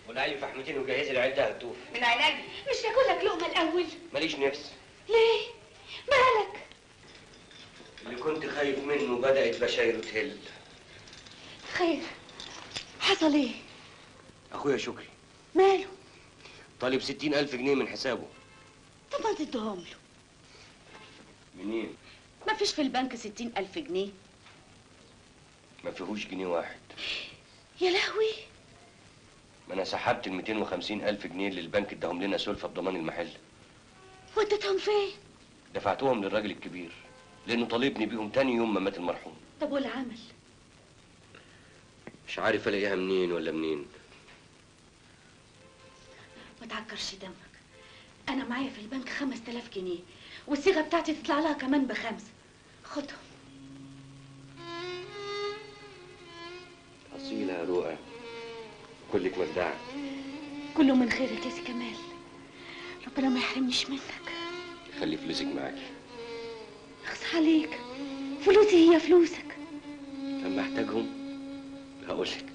والعيل فحمتين وجهزي العيل ده هتوف من عيني مش تاكل لك لقمه الاول ماليش نفس ليه مالك اللي كنت خايف منه بدأت بشايره تهل خير حصل ايه اخويا شكري ماله طالب ستين ألف جنيه من حسابه طب ما تديهم له منين؟ ما فيش في البنك ستين ألف جنيه ما فيهوش جنيه واحد يا لهوي ما انا سحبت ال 250 ألف جنيه اللي البنك اداهم لنا سلفة بضمان المحل وديتهم فين دفعتهم للراجل الكبير لانه طالبني بيهم تاني يوم ما مات المرحوم طب والعمل مش عارف الاقيها منين ولا منين ما تعكرش دمك انا معايا في البنك خمس تلاف جنيه والصيغه بتاعتي تطلع لها كمان بخمسه خدهم أصيلة يا رؤى كلك مجدعة كله من خيرك يا سي كمال ربنا ما يحرمنيش منك خلي فلوسك معاكي اخص عليك فلوسي هي فلوسك لما احتاجهم هقولك